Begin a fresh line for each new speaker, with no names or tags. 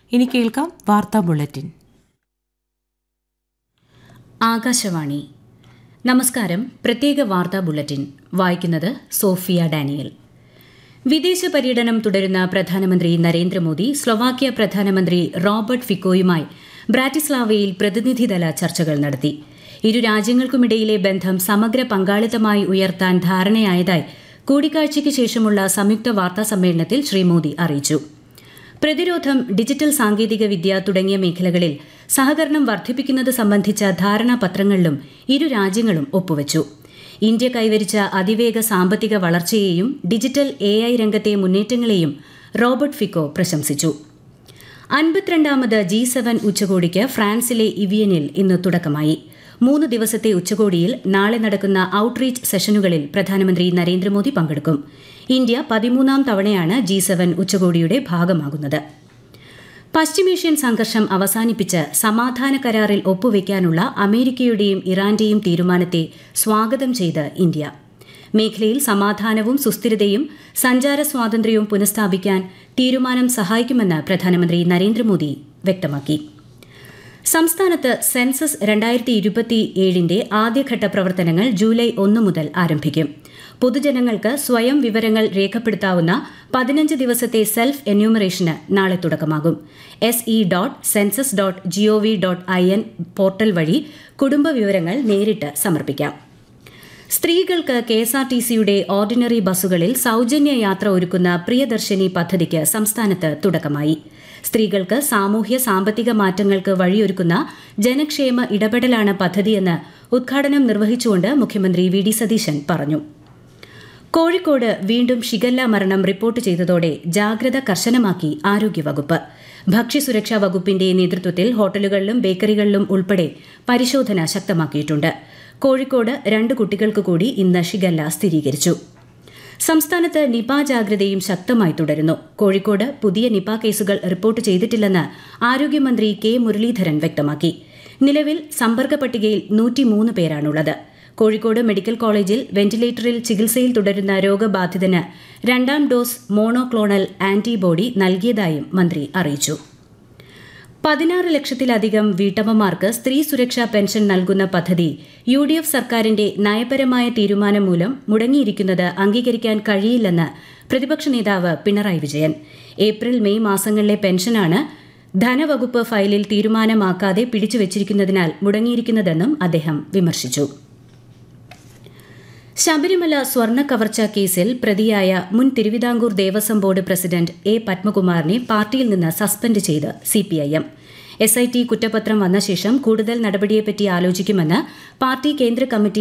ഇനി കേൾക്കാം വാർത്താ ബുള്ളറ്റിൻ
ആകാശവാണി നമസ്കാരം പ്രത്യേക വാർത്താ ബുള്ളറ്റിൻ വായിക്കുന്നത് സോഫിയ ഡാനിയൽ വിദേശ പര്യടനം തുടരുന്ന പ്രധാനമന്ത്രി നരേന്ദ്രമോദി സ്ലൊവാക്യ പ്രധാനമന്ത്രി റോബർട്ട് ഫിക്കോയുമായി ബ്രാറ്റിസ്ലാവയിൽ പ്രതിനിധിതല ചർച്ചകൾ നടത്തി ഇരു രാജ്യങ്ങൾക്കുമിടയിലെ ബന്ധം സമഗ്ര പങ്കാളിത്തമായി ഉയർത്താൻ ധാരണയായതായി കൂടിക്കാഴ്ചയ്ക്ക് ശേഷമുള്ള സംയുക്ത വാർത്താ സമ്മേളനത്തിൽ ശ്രീ മോദി അറിയിച്ചു പ്രതിരോധം ഡിജിറ്റൽ സാങ്കേതിക വിദ്യ തുടങ്ങിയ മേഖലകളിൽ സഹകരണം വർദ്ധിപ്പിക്കുന്നത് സംബന്ധിച്ച ധാരണാപത്രങ്ങളിലും ഇരു രാജ്യങ്ങളും ഒപ്പുവച്ചു ഇന്ത്യ കൈവരിച്ച അതിവേഗ സാമ്പത്തിക വളർച്ചയെയും ഡിജിറ്റൽ എ ഐ രംഗത്തെ മുന്നേറ്റങ്ങളെയും റോബർട്ട് ഫിക്കോ പ്രശംസിച്ചു അൻപത്തിരണ്ടാമത് ജി സെവൻ ഉച്ചകോടിക്ക് ഫ്രാൻസിലെ ഇവിയനിൽ ഇന്ന് തുടക്കമായി മൂന്ന് ദിവസത്തെ ഉച്ചകോടിയിൽ നാളെ നടക്കുന്ന ഔട്ട്റീച്ച് സെഷനുകളിൽ പ്രധാനമന്ത്രി നരേന്ദ്രമോദി പങ്കെടുക്കും ഇന്ത്യ പതിമൂന്നാം തവണയാണ് ജി സെവൻ ഉച്ചകോടിയുടെ ഭാഗമാകുന്നത് പശ്ചിമേഷ്യൻ സംഘർഷം അവസാനിപ്പിച്ച് സമാധാന കരാറിൽ ഒപ്പുവെക്കാനുള്ള അമേരിക്കയുടെയും ഇറാന്റെയും തീരുമാനത്തെ സ്വാഗതം ചെയ്ത് ഇന്ത്യ മേഖലയിൽ സമാധാനവും സുസ്ഥിരതയും സഞ്ചാര സ്വാതന്ത്ര്യവും പുനഃസ്ഥാപിക്കാൻ തീരുമാനം സഹായിക്കുമെന്ന് പ്രധാനമന്ത്രി നരേന്ദ്രമോദി വ്യക്തമാക്കി സംസ്ഥാനത്ത് സെൻസസ് രണ്ടായിരത്തി ഇരുപത്തിയേഴിന്റെ ആദ്യഘട്ട പ്രവർത്തനങ്ങൾ ജൂലൈ ഒന്ന് മുതൽ ആരംഭിക്കും പൊതുജനങ്ങൾക്ക് സ്വയം വിവരങ്ങൾ രേഖപ്പെടുത്താവുന്ന പതിനഞ്ച് ദിവസത്തെ സെൽഫ് എന്യൂമറേഷന് നാളെ തുടക്കമാകും S E dot census dot G O V dot I N portal വഴി കുടുംബ വിവരങ്ങൾ നേരിട്ട് സമർപ്പിക്കാം സ്ത്രീകൾക്ക് കെ എസ് ആർ ടി സിയുടെ ഓർഡിനറി ബസ്സുകളിൽ സൗജന്യ യാത്ര ഒരുക്കുന്ന പ്രിയദർശിനി പദ്ധതിക്ക് സംസ്ഥാനത്ത് തുടക്കമായി സ്ത്രീകൾക്ക് സാമൂഹ്യ സാമ്പത്തിക മാറ്റങ്ങൾക്ക് വഴിയൊരുക്കുന്ന ജനക്ഷേമ ഇടപെടലാണ് പദ്ധതിയെന്ന് ഉദ്ഘാടനം നിർവഹിച്ചുകൊണ്ട് മുഖ്യമന്ത്രി വി ഡി സതീശൻ പറഞ്ഞു കോഴിക്കോട് വീണ്ടും ഷിഗല്ല മരണം റിപ്പോർട്ട് ചെയ്തതോടെ ജാഗ്രത കർശനമാക്കി ആരോഗ്യവകുപ്പ് ഭക്ഷ്യസുരക്ഷാ വകുപ്പിന്റെ നേതൃത്വത്തിൽ ഹോട്ടലുകളിലും ബേക്കറികളിലും ഉൾപ്പെടെ പരിശോധന ശക്തമാക്കിയിട്ടുണ്ട് കോഴിക്കോട് രണ്ട് കുട്ടികൾക്ക് കൂടി ഇന്ന് ഷിഗല്ല സ്ഥിരീകരിച്ചു സംസ്ഥാനത്ത് നിപ ജാഗ്രതയും ശക്തമായി തുടരുന്നു കോഴിക്കോട് പുതിയ നിപ കേസുകൾ റിപ്പോർട്ട് ചെയ്തിട്ടില്ലെന്ന് ആരോഗ്യമന്ത്രി കെ മുരളീധരൻ വ്യക്തമാക്കി നിലവിൽ സമ്പർക്ക പട്ടികയിൽ നൂറ്റിമൂന്ന് പേരാണുള്ളത് കോഴിക്കോട് മെഡിക്കൽ കോളേജിൽ വെന്റിലേറ്ററിൽ ചികിത്സയിൽ തുടരുന്ന രോഗബാധിതന് രണ്ടാം ഡോസ് മോണോക്ലോണൽ ആന്റിബോഡി നൽകിയതായും മന്ത്രി അറിയിച്ചു പതിനാറ് ലക്ഷത്തിലധികം വീട്ടമ്മമാർക്ക് സ്ത്രീ സുരക്ഷാ പെൻഷൻ നൽകുന്ന പദ്ധതി യു ഡി എഫ് സർക്കാരിന്റെ നയപരമായ തീരുമാനം മൂലം മുടങ്ങിയിരിക്കുന്നത് അംഗീകരിക്കാൻ കഴിയില്ലെന്ന് പ്രതിപക്ഷ നേതാവ് പിണറായി വിജയൻ ഏപ്രിൽ മെയ് മാസങ്ങളിലെ പെൻഷനാണ് ധനവകുപ്പ് ഫയലിൽ തീരുമാനമാക്കാതെ പിടിച്ചുവച്ചിരിക്കുന്നതിനാൽ മുടങ്ങിയിരിക്കുന്നതെന്നും അദ്ദേഹം വിമർശിച്ചു ശബരിമല സ്വർണ്ണ കവർച്ചാ കേസിൽ പ്രതിയായ മുൻ Thiruvithamkoor Devaswom board president A പത്മകുമാറിനെ പാർട്ടിയിൽ നിന്ന് സസ്പെൻഡ് ചെയ്ത് സിപിഐഎം എസ് ഐ ടി കുറ്റപത്രം വന്ന ശേഷം കൂടുതൽ നടപടിയെപ്പറ്റി ആലോചിക്കുമെന്ന് പാർട്ടി കേന്ദ്ര കമ്മിറ്റി